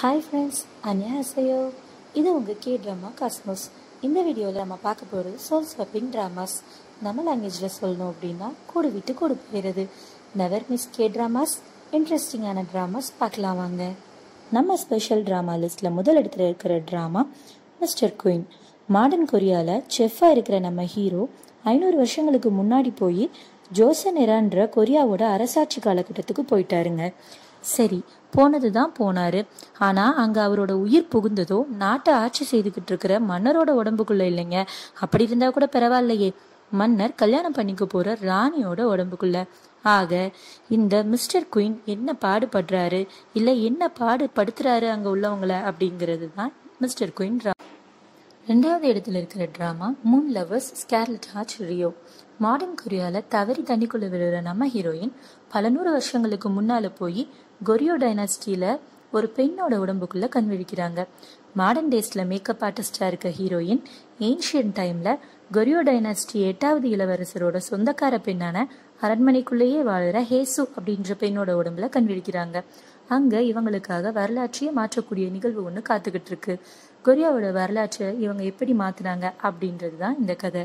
hi friends அன்யாசையோ இது உங்கள் K drama Cosmos இந்த வீடியோவில் நம்ம பார்க்க போகிறது சோல் ஸ்வப்பிங் ட்ராமாஸ் நம்ம லாங்குவேஜில் சொல்லணும் அப்படின்னா கூடு விட்டு கூடு போயிடுது நெவர் மிஸ் கே ட்ராமாஸ் இன்ட்ரெஸ்டிங்கான ட்ராமாஸ் பார்க்கலாம் வாங்க நம்ம ஸ்பெஷல் ட்ராமா லிஸ்ட்டில் முதல் இடத்துல இருக்கிற ட்ராமா மிஸ்டர் குயின் மாடர்ன் கொரியாவில் செஃப்பாக இருக்கிற நம்ம ஹீரோ ஐநூறு வருஷங்களுக்கு முன்னாடி போய் ஜோசன் எரான்ற கொரியாவோட அரசாட்சி காலகட்டத்துக்கு போயிட்டாருங்க சரி போனது தான் போனாரு ஆனா அங்க அவரோட உயிர் புகுந்ததோ நாட்டை ஆட்சி செய்துகிட்டு இருக்கிற மன்னரோட உடம்புக்குள்ள இல்லைங்க அப்படி இருந்தா கூட பரவாயில்லையே மன்னர் கல்யாணம் பண்ணிக்க போற ராணியோட உடம்புக்குள்ள ஆக இந்த மிஸ்டர் குயின் என்ன பாடுபடுறாரு இல்ல என்ன பாடுபடுத்துறாரு அங்க உள்ளவங்கள அப்படிங்கிறது தான் மிஸ்டர் குயின் ரெண்டாவது இடத்துல இருக்கிற drama Moon Lovers Scarlet Heart Ryeo modern கொரியாவில் தவறி தண்ணிக்குள்ள விழுற நம்ம ஹீரோயின் பல நூறு வருஷங்களுக்கு முன்னால போய் கொரியோ டைனாஸ்டியில ஒரு பெண்ணோட உடம்புக்குள்ள கண் விழிக்கிறாங்க மாடர்ன் டேஸ்ல மேக்கப் ஆர்டிஸ்டா இருக்க ஹீரோயின் ஏன்ஷியன் டைம்ல கொரியோ டைனாஸ்டி எட்டாவது இளவரசரோட சொந்தக்கார பெண்ணான அரண்மனைக்குள்ளேயே வாழுற ஹேசு அப்படின்ற பெண்ணோட உடம்புல கண் விழிக்கிறாங்க அங்க இவங்களுக்காக வரலாற்றையே மாற்றக்கூடிய நிகழ்வு ஒன்று காத்துக்கிட்டு இருக்கு கொரியாவோட வரலாற்றை இவங்க எப்படி மாத்தினாங்க அப்படின்றது தான் இந்த கதை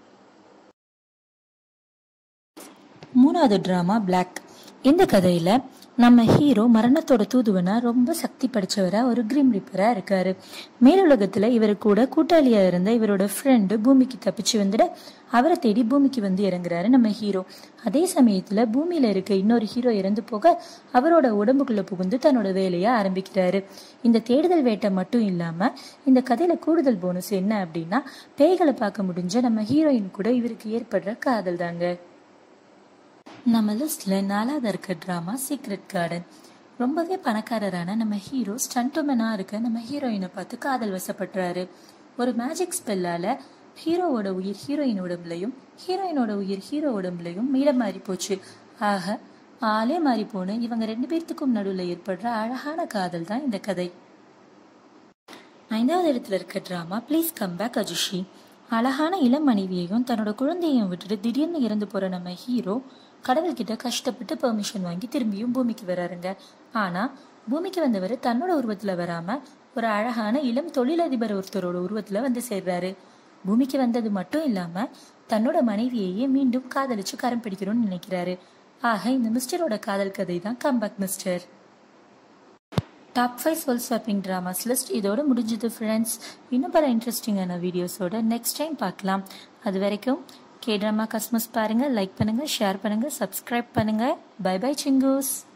மூணாவது ட்ராமா பிளாக் இந்த கதையில நம்ம ஹீரோ மரணத்தோட தூதுவனா ரொம்ப சக்தி படிச்சவரா ஒரு கிரீம் ரிப்பரா இருக்காரு மேலுலகத்துல இவர் கூட கூட்டாளியா இருந்த இவரோட ஃப்ரெண்டு பூமிக்கு தப்பிச்சு வந்துட அவரை தேடி பூமிக்கு வந்து இறங்குறாரு நம்ம ஹீரோ அதே சமயத்துல பூமியில இருக்க இன்னொரு ஹீரோ இறந்து போக அவரோட உடம்புக்குள்ள புகுந்து தன்னோட வேலையை ஆரம்பிக்கிறாரு இந்த தேடுதல் வேட்டை மட்டும் இல்லாம இந்த கதையில கூடுதல் போனஸ் என்ன அப்படின்னா பேய்களை பார்க்க முடிஞ்ச நம்ம ஹீரோயின் கூட இவருக்கு ஏற்படுற காதல் தாங்க நம்ம லிஸ்ட்ல நாலாவது இருக்க ட்ராமா சீக்ரெட் கார்டன் ரொம்பவே பணக்காரரான நம்ம ஹீரோ ஸ்டண்ட்மேனா இருக்க நம்ம ஹீரோயினை பார்த்து காதல் வசப்படுறாரு ஒரு மேஜிக் ஸ்பெல்லால ஹீரோவோட உயிர் ஹீரோயின் உடம்புலையும் ஹீரோயினோட உயிர் ஹீரோ உடம்புலையும் மீள மாறி போச்சு ஆக ஆளே மாறி போன இவங்க ரெண்டு பேர்த்துக்கும் நடுவில் ஏற்படுற அழகான காதல் தான் இந்த கதை ஐந்தாவது இடத்துல இருக்க drama please come back Ahjussi அழகான இளம் மனைவியையும் தன்னோட குழந்தையையும் விட்டுட்டு திடீர்னு இறந்து போற நம்ம ஹீரோ கடவுள்கிட்ட கஷ்டப்பட்டு பெர்மிஷன் வாங்கி திரும்பியும் பூமிக்கு வராருங்க ஆனா பூமிக்கு வந்தவர் தன்னோட உருவத்துல வராம ஒரு அழகான இளம் தொழிலதிபர் ஒருத்தரோட உருவத்துல வந்து சேர்றாரு பூமிக்கு வந்தது மட்டும் இல்லாம தன்னோட மனைவியையே மீண்டும் காதலிச்சு கரம் பிடிக்கணும்னு நினைக்கிறாரு ஆக இந்த மிஸ்டரோட காதல் கதை தான் comeback mister top five soul swapping dramas list இதோட முடிஞ்சது ஃப்ரெண்ட்ஸ் இன்னும் பல இன்ட்ரெஸ்டிங்கான வீடியோஸோட நெக்ஸ்ட் டைம் பார்க்கலாம் அது வரைக்கும் கே ட்ராமா கஸ்மஸ் பாருங்கள் லைக் பண்ணுங்கள் ஷேர் பண்ணுங்கள் சப்ஸ்கிரைப் பண்ணுங்கள் பை பை சிங்கூஸ்